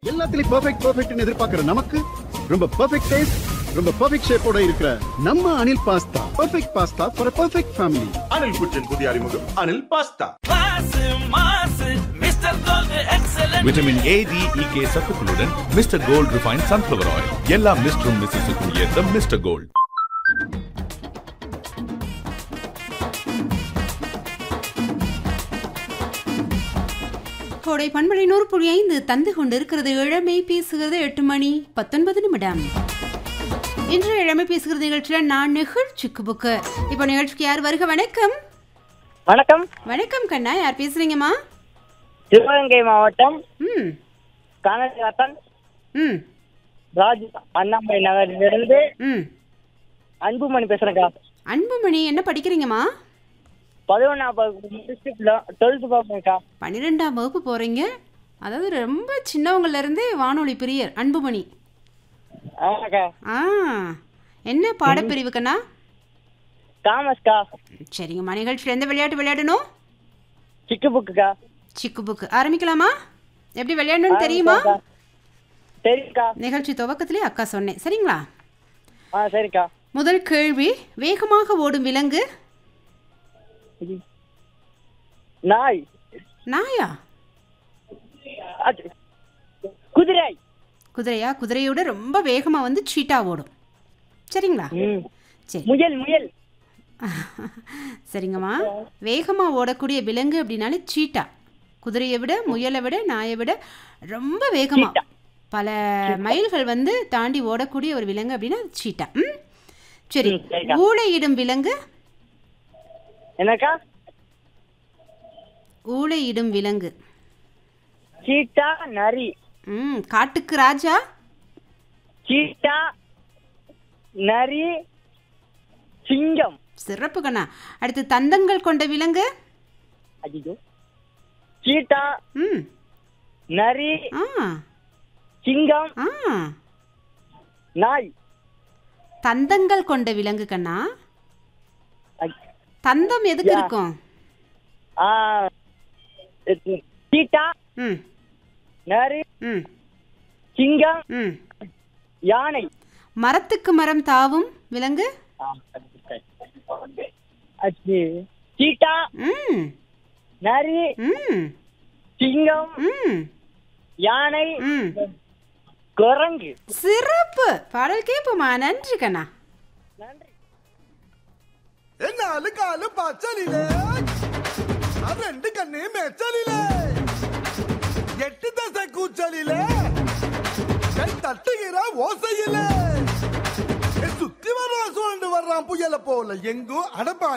எல்லாத்துலயும் பெர்ஃபெக்ட் பெர்ஃபெக்ட்னு எதிர்பார்க்கிற நமக்கு ரொம்ப பெர்ஃபெக்ட் டேஸ்ட் ரொம்ப பெர்ஃபெக்ட் ஷேப்போட இருக்கிற நம்ம Anil pasta perfect pasta for perfect family Anil kitchen புதிய அறிமுகம் Anil pasta vitamin A D E K சத்துக்களுடன் mister gold refine sunflower oil எல்லா மிஸ்டரும் மிஸ்ஸஸுக்கும் ஏற்ற மிஸ்டர் கோல்ட் கோடை பண்பலை நூறு புள்ளி ஐந்து தந்து கொண்டிருக்கிறது இளமை பேசுகிறது எட்டு மணி பத்தொன்பது நிமிடம் இன்று இளமை பேசுகிறது நிகழ்ச்சியில் நான் நிகழ்ச்சிக்கு புக்கு இப்போ நிகழ்ச்சிக்கு யார் வருக வணக்கம் வணக்கம் வணக்கம் கண்ணா யார் பேசுறீங்கம்மா சிவகங்கை மாவட்டம் ம் கானகாத்தன் ம் ராஜ் அண்ணாமலை நகரிலிருந்து ம் அன்புமணி பேசுறேன்க்கா அன்புமணி என்ன படிக்கிறீங்கம்மா பதினொன்றாம் வகுப்பு முடிச்சுட்டு டுவெல்த்து பார்ப்பேன்க்கா பன்னிரெண்டாம் வகுப்பு போகிறீங்க அதாவது ரொம்ப சின்னவங்கள்ல இருந்தே வானொலி பிரியர் அன்புமணி ஆமாக்கா ஆ என்ன பாடப்பிரிவு கண்ணா காமஸ்க்கா சரிங்கம்மா நிகழ்ச்சியில் எந்த விளையாட்டு விளையாடணும் சிக்கு புக்குக்கா சிக்கு புக்கு ஆரம்பிக்கலாமா எப்படி விளையாடணும்னு தெரியுமா சரிக்கா நிகழ்ச்சி துவக்கத்திலே அக்கா சொன்னேன் சரிங்களா ஆ சரிக்கா முதல் கேள்வி வேகமாக ஓடும் விலங்கு நாய் நாயா அது, குதிரை குதிரையா குதிரையோட ரொம்ப வேகமாக வந்து சீட்டா ஓடும் சரிங்களா ம். சரி முயல் முயல் சரிங்கம்மா வேகமாக ஓடக்கூடிய விலங்கு அப்படின்னாலே சீட்டா குதிரையை விட முயலை விட நாயை விட ரொம்ப வேகமாக பல மைல்கள் வந்து தாண்டி ஓடக்கூடிய ஒரு விலங்கு அப்படின்னா அது சீட்டா ம் சரி ம், சரிக்கா. ஊளையிடும் விலங்கு என்னக்கா ஊளையிடும் விலங்கு சீட்டா நரி ம் காட்டுக்கு ராஜா சீட்டா நரி சிங்கம் சிறப்பு கண்ணா அடுத்து தந்தங்கள் கொண்ட விலங்கு ஐயோ சீட்டா ம் நரி ஆ சிங்கம் ஆ நாய் தந்தங்கள் கொண்ட விலங்கு கண்ணா ஐ- தந்தம் எதுக்கு யா. இருக்கும் ஆ, இது, சீட்டா ம் நரி ம் சிங்கம் ம் யானை மரத்துக்கு மரம் தாவும் விலங்கு அது, சீட்டா ம் நரி ம் சிங்கம் ம் யானை ம் குரங்கு சிறப்பு பாடல் கேட்போமா நன்றி கண்ணா നാല് കാല് പച്ചലിലേ ആ രണ്ട് കണ്ണേ മെച്ചലിലേ എട്ട് ദശ കൂച്ചലിലേ കൈ തട്ടുകിற ஓசையிலே சுத்தி வர்றான் சுழண்டு வர்றான் புயல போல எங்கும் அடப்பா